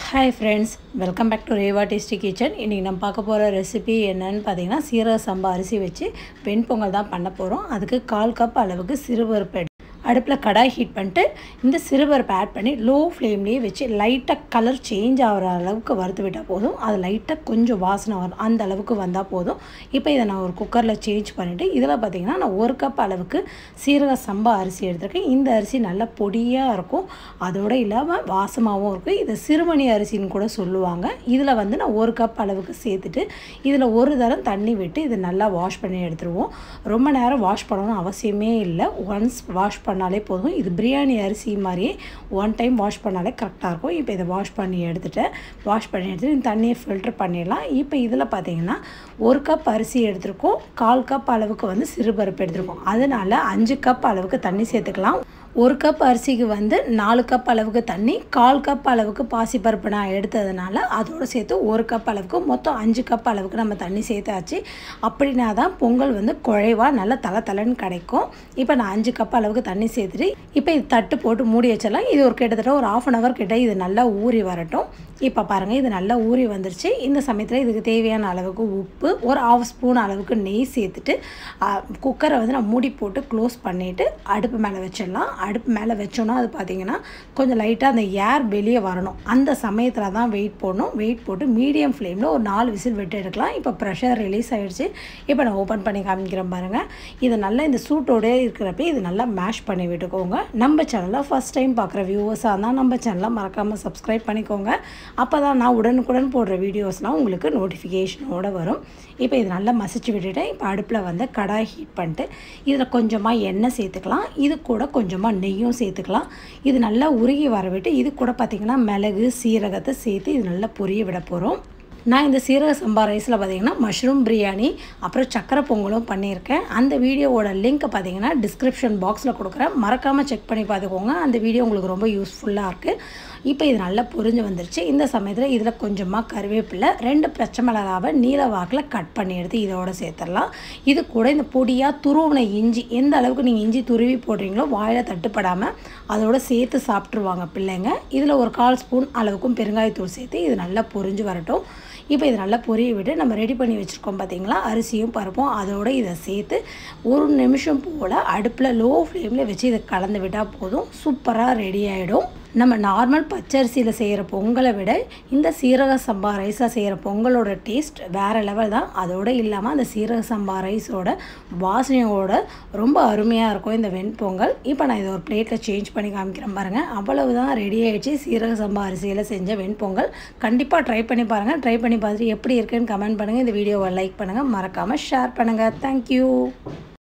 hi friends welcome back to Reva tasty kitchen இன்றைக்கி நம்ம பார்க்க போகிற ரெசிபி என்னன்னு பார்த்தீங்கன்னா சீரக சம்பா அரிசி வச்சு வெண்பொங்கல் தான் பண்ண போகிறோம் அதுக்கு கால் கப் அளவுக்கு சிறுபருப்பு எடு அடுப்பில் கடாய் ஹீட் பண்ணிட்டு இந்த சிறுபருப்பை ஆட் பண்ணி லோ ஃப்ளேம்லேயே வச்சு லைட்டாக கலர் சேஞ்ச் ஆகிற அளவுக்கு வறுத்து விட்டால் போதும் அது லைட்டாக கொஞ்சம் வாசனை வரும் அந்த அளவுக்கு வந்தால் போதும் இப்போ இதை நான் ஒரு குக்கரில் சேஞ்ச் பண்ணிவிட்டு இதில் பார்த்திங்கன்னா நான் ஒரு கப் அளவுக்கு சீரக சம்பா அரிசி எடுத்திருக்கேன் இந்த அரிசி நல்லா பொடியாக இருக்கும் அதோடு இல்லாமல் வாசமாகவும் இருக்கும் இதை சிறுமணி அரிசின்னு கூட சொல்லுவாங்க இதில் வந்து நான் ஒரு கப் அளவுக்கு சேர்த்துட்டு இதில் ஒரு தரம் தண்ணி விட்டு இதை நல்லா வாஷ் பண்ணி எடுத்துருவோம் ரொம்ப நேரம் வாஷ் பண்ணணும்னு அவசியமே இல்லை ஒன்ஸ் வாஷ் பண்ணாலே போதும் இது பிரியாணி அரிசி மாதிரியே ஒன் டைம் வாஷ் பண்ணாலே கரெக்டாக இருக்கும் இப்போ இதை வாஷ் பண்ணி எடுத்துகிட்டேன் வாஷ் பண்ணி எடுத்துட்டு இந்த தண்ணியை ஃபில்ட்ரு பண்ணிடலாம் இப்போ இதில் பார்த்தீங்கன்னா ஒரு கப் அரிசி எடுத்திருக்கோம் கால் கப் அளவுக்கு வந்து சிறுபருப்பு எடுத்திருக்கோம் அதனால் அஞ்சு கப் அளவுக்கு தண்ணி சேர்த்துக்கலாம் ஒரு கப் அரிசிக்கு வந்து நாலு கப் அளவுக்கு தண்ணி கால் கப் அளவுக்கு பாசிப்பருப்பு நான் எடுத்ததுனால அதோடு சேர்த்து ஒரு கப் அளவுக்கு மொத்தம் அஞ்சு கப் அளவுக்கு நம்ம தண்ணி சேர்த்தாச்சு அப்படின்னா தான் பொங்கல் வந்து குழைவாக நல்லா தலை தலைன்னு கிடைக்கும் இப்போ நான் அஞ்சு கப் அளவுக்கு தண்ணி சேர்த்துட்டு இப்போ இது தட்டு போட்டு மூடி வச்சிடலாம் இது ஒரு கிட்டத்தட்ட ஒரு ஆஃப் அன் ஹவர் கிட்ட இது நல்லா ஊறி வரட்டும் இப்போ பாருங்கள் இது நல்லா ஊறி வந்துருச்சு இந்த சமயத்தில் இதுக்கு தேவையான அளவுக்கு உப்பு ஒரு ஆஃப் ஸ்பூன் அளவுக்கு நெய் சேர்த்துட்டு குக்கரை வந்து நான் மூடி போட்டு க்ளோஸ் பண்ணிவிட்டு அடுப்பு மேலே வச்சிடலாம் அடுப்பு மேலே வச்சோன்னா அது பார்த்திங்கன்னா கொஞ்சம் லைட்டாக அந்த ஏர் வெளியே வரணும் அந்த சமயத்தில் தான் வெயிட் போடணும் வெயிட் போட்டு மீடியம் ஃப்ளேமில் ஒரு நாலு விசில் விட்டு எடுக்கலாம் இப்போ ப்ரெஷர் ரிலீஸ் ஆகிடுச்சு இப்போ நான் ஓப்பன் பண்ணி காமிக்கிறேன் பாருங்கள் இது நல்லா இந்த சூட்டோடே இருக்கிறப்ப இது நல்லா மேஷ் பண்ணி விட்டுக்கோங்க நம்ம சேனலில் ஃபஸ்ட் டைம் பார்க்குற வியூவர்ஸாக இருந்தால் நம்ம சேனலை மறக்காமல் சப்ஸ்கிரைப் பண்ணிக்கோங்க அப்போ தான் நான் உடனுக்குடன் போடுற வீடியோஸ்லாம் உங்களுக்கு நோட்டிஃபிகேஷனோடு வரும் இப்போ இது நல்லா மசிச்சு விட்டுட்டேன் இப்போ அடுப்பில் வந்து கடாய் ஹீட் பண்ணிட்டு இதில் கொஞ்சமாக எண்ணெய் சேர்த்துக்கலாம் இது கூட கொஞ்சமாக நெய்யும் சேர்த்துக்கலாம் இது நல்லா உருகி வர விட்டு இது கூட பார்த்திங்கன்னா மிளகு சீரகத்தை சேர்த்து இது நல்லா பொரிய விட போகிறோம் நான் இந்த சீரக சம்பா ரைஸில் பார்த்தீங்கன்னா மஷ்ரூம் பிரியாணி அப்புறம் சக்கரை பொங்கலும் பண்ணியிருக்கேன் அந்த வீடியோவோட லிங்க்கை பார்த்தீங்கன்னா டிஸ்கிரிப்ஷன் பாக்ஸில் கொடுக்குறேன் மறக்காமல் செக் பண்ணி பார்த்துக்கோங்க அந்த வீடியோ உங்களுக்கு ரொம்ப யூஸ்ஃபுல்லாக இருக்குது இப்போ இது நல்லா பொரிஞ்சு வந்துருச்சு இந்த சமயத்தில் இதில் கொஞ்சமாக கருவேப்பிலை ரெண்டு பச்சை மிளகாவை நீல வாக்கில் கட் பண்ணி எடுத்து இதோட சேர்த்துடலாம் இது கூட இந்த பொடியாக துருவின இஞ்சி எந்த அளவுக்கு நீங்கள் இஞ்சி துருவி போடுறீங்களோ வாயில் தட்டுப்படாமல் அதோட சேர்த்து சாப்பிட்ருவாங்க பிள்ளைங்க இதில் ஒரு கால் ஸ்பூன் அளவுக்கும் பெருங்காயத்தூள் சேர்த்து இது நல்லா பொரிஞ்சு வரட்டும் இப்போ இது நல்லா பொரிய விட்டு நம்ம ரெடி பண்ணி வச்சுருக்கோம் பார்த்தீங்களா அரிசியும் பருப்பும் அதோடு இதை சேர்த்து ஒரு நிமிஷம் போல் அடுப்பில் லோ ஃப்ளேமில் வச்சு இதை கலந்து விட்டால் போதும் சூப்பராக ரெடி ஆகிடும் நம்ம நார்மல் பச்சரிசியில் செய்கிற பொங்கலை விட இந்த சீரக சம்பா ரைஸில் செய்கிற பொங்கலோட டேஸ்ட் வேறு லெவல் தான் அதோடு இல்லாமல் அந்த சீரக சம்பா ரைஸோட வாசனையோட ரொம்ப அருமையாக இருக்கும் இந்த வெண்பொங்கல் இப்போ நான் இதை ஒரு பிளேட்டில் சேஞ்ச் பண்ணி காமிக்கிறேன் பாருங்கள் அவ்வளவு தான் ரெடி ஆகிடுச்சு சீரக சம்பா அரிசியில் செஞ்ச வெண்பொங்கல் கண்டிப்பாக ட்ரை பண்ணி பாருங்கள் ட்ரை பண்ணி பார்த்துட்டு எப்படி இருக்குன்னு கமெண்ட் பண்ணுங்கள் இந்த வீடியோவை லைக் பண்ணுங்கள் மறக்காமல் ஷேர் பண்ணுங்கள் தேங்க்யூ